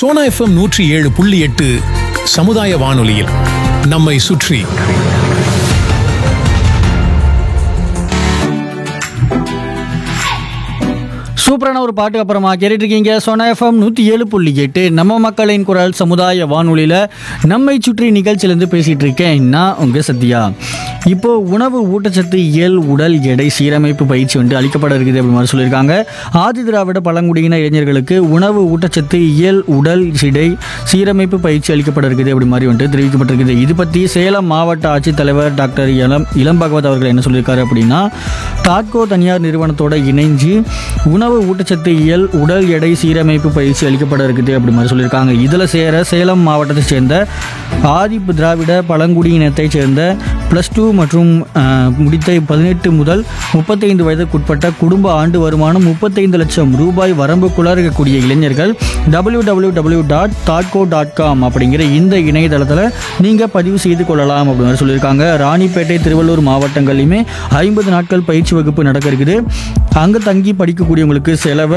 Sona FM நூற்றி ஏழு புள்ளி எட்டு சமுதாய வானொலியில் நம்மை சுற்றி சூப்பரான ஒரு பாட்டுக்கு அப்புறமா கேட்டுட்டு இருக்கீங்க சோனா எஃப்எம் நூற்றி ஏழு புள்ளி எட்டு நம்ம மக்களின் குரல் சமுதாய வானொலியில் நம்மை சுற்றி நிகழ்ச்சியிலேருந்து பேசிகிட்டு இருக்கேன் நான் உங்கள் சத்யா இப்போ உணவு ஊட்டச்சத்து இயல் உடல் எடை சீரமைப்பு பயிற்சி வந்து அளிக்கப்பட இருக்குது அப்படி மாதிரி சொல்லியிருக்காங்க ஆதி திராவிட பழங்குடியின இளைஞர்களுக்கு உணவு ஊட்டச்சத்து இயல் உடல் இடை சீரமைப்பு பயிற்சி அளிக்கப்பட இருக்குது அப்படி மாதிரி வந்துட்டு தெரிவிக்கப்பட்டிருக்குது இது பற்றி சேலம் மாவட்ட ஆட்சித்தலைவர் டாக்டர் இளம் இளம் பகவத் அவர்கள் என்ன சொல்லியிருக்காரு அப்படின்னா டாட்கோ தனியார் நிறுவனத்தோட இணைஞ்சு உணவு ஊட்டச்சத்து இயல் உடல் எடை சீரமைப்பு பயிற்சி அளிக்கப்பட இருக்குது அப்படி மாதிரி சொல்லியிருக்காங்க இதில் சேர சேலம் மாவட்டத்தை சேர்ந்த ஆதி திராவிட பழங்குடியினத்தைச் சேர்ந்த ப்ளஸ் டூ மற்றும் அஹ், முடித்த பதினெட்டு முதல் முப்பத்தைந்து வயதுக்குட்பட்ட குடும்ப ஆண்டு வருமானம் முப்பத்தைந்து லட்சம் ரூபாய் வரம்புக்குள்ளார இருக்கக்கூடிய இளைஞர்கள் W W W dot Thadco dot com அப்படிங்கிற இந்த இணையதளத்தில் நீங்கள் பதிவு செய்து கொள்ளலாம் அப்படின்னு மாதிரி சொல்லியிருக்காங்க ராணிப்பேட்டை திருவள்ளூர் மாவட்டங்கள்லையுமே ஐம்பது நாட்கள் பயிற்சி வகுப்பு நடக்க இருக்குது அங்கே தங்கி படிக்கக்கூடியவங்களுக்கு செலவை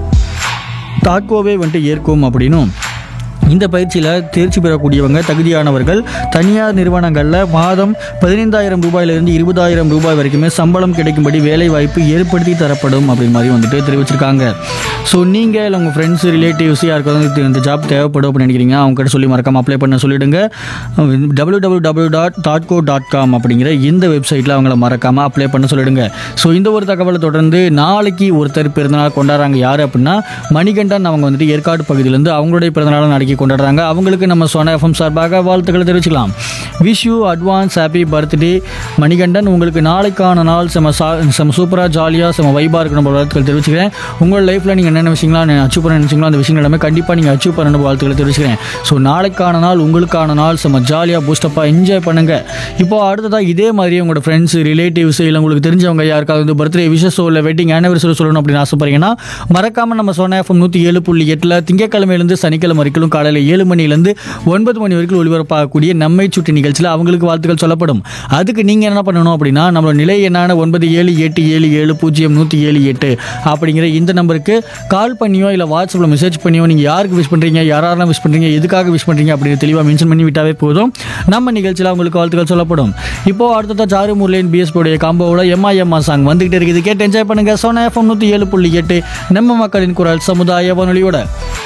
தாட்கோவே வந்துட்டு ஏற்கும் அப்படின்னும் இந்த பயிற்சியில் தேர்ச்சி பெறக்கூடியவங்க தகுதியானவர்கள் தனியார் நிறுவனங்களில் மாதம் பதினைந்தாயிரம் ரூபாயிலிருந்து இருபதாயிரம் ரூபாய் வரைக்குமே சம்பளம் கிடைக்கும்படி வேலை வாய்ப்பு ஏற்படுத்தி தரப்படும் அப்படின்னு மாதிரி வந்துட்டு தெரிவிச்சிருக்காங்க ஸோ நீங்கள் இல்லை உங்கள் ஃப்ரெண்ட்ஸ் ரிலேட்டிவ்ஸ் யாருக்காவது இது- இந்த ஜாப் தேவைப்படும் அப்படின்னு நினைக்கிறீங்க அவங்க கிட்ட சொல்லி மறக்காம அப்ளை பண்ண சொல்லிடுங்க W W W dot Thadco dot com அப்படிங்கிற இந்த வெப்சைட்டில் அவங்கள மறக்காமல் அப்ளை பண்ண சொல்லிடுங்க ஸோ இந்த ஒரு தகவலை தொடர்ந்து நாளைக்கு ஒருத்தர் பிறந்தநாள் கொண்டாடுறாங்க யார் அப்படின்னா மணிகண்டன் அவங்க வந்துட்டு ஏற்காடு பகுதியிலேருந்து அவங்களுடைய பிறந்தநாளை நாளைக்கு கொண்டாடுறாங்க அவங்களுக்கு நம்ம சோனா எஃப்எம் சார்பாக வாழ்த்துக்களை தெரிவிச்சுக்கலாம் wish you advance happy birthday Manikandan உங்களுக்கு நாளைக்கான நாள் செம சா செம சூப்பராக ஜாலியாக செம வைபாக இருக்கணும் வாழ்த்துக்கள் தெரிவிச்சுக்கிறேன் உங்கள் லைஃப்பில் நீங்கள் என்னென்ன விஷயங்களாம் அச்சீவ் பண்ண நினச்சிங்களோ அந்த விஷயங்கள் எல்லாமே கண்டிப்பாக நீங்கள் அச்சீவ் பண்ணணும் வாழ்த்துக்களை தெரிவிச்சுக்கிறேன் ஸோ நாளைக்கான நாள் உங்களுக்கான நாள் செம ஜாலியாக பூஸ்டப்பாக என்ஜாய் பண்ணுங்கள் இப்போ அடுத்ததாக இதே மாதிரியே உங்களோட ஃப்ரெண்ட்ஸ் ரிலேட்டிவ்ஸ் இல்லை உங்களுக்கு தெரிஞ்சவங்க யாருக்காவது வந்து பர்த்டே விஷஸோ இல்லை வெட்டிங் ஆனிவர்சரி சொல்லணும் அப்படின்னு ஆசைப்படுறீங்கன்னா மறக்காமல் நம்ம சோனா எஃப்எம் நூற்றி ஏழு புள்ளி எட்டில் திங்கக்கிழமையிலேருந்து சனிக்கிழமை வரைக்கும் காலையில் ஏழு மணிலேருந்து ஒன்பது மணி வரைக்கும் ஒளிபரப்பாகக்கூடிய நம்மை சுற்றி நிகழ்ச்சியில் அவங்களுக்கு வாழ்த்துக்கள் சொல்லப்படும் அதுக்கு நீங்கள் என்ன பண்ணணும் அப்படின்னா நம்மளோட நிலை என்னான ஒன்பது ஏழு எட்டு ஏழு ஏழு பூஜ்ஜியம் நூற்றி ஏழு எட்டு அப்படிங்கிற இந்த நம்பருக்கு கால் பண்ணியோ இல்லை வாட்ஸ்அப்பில் மெசேஜ் பண்ணியோ நீங்கள் யாருக்கு விஷ் பண்ணுறீங்க யாரெல்லாம் விஷ் பண்ணுறீங்க எதுக்காக விஷ் பண்ணுறீங்க அப்படின்னு தெளிவாக மென்ஷன் பண்ணி விட்டாவே போதும் நம்ம நிகழ்ச்சியில் அவங்களுக்கு வாழ்த்துக்கள் சொல்லப்படும் இப்போ அடுத்ததாக சாரு முர்லேன் பிஎஸ்பியோடைய காம்போவோட எம்மா எம்மா சாங் வந்துகிட்டு இருக்குது கேட்டு என்ஜாய் பண்ணுங்க சோனா எஃப்எம் நூற்றி ஏழு புள்ளி எட்டு நம்ம மக்களின் குரல் சமுதாய வானொலியோட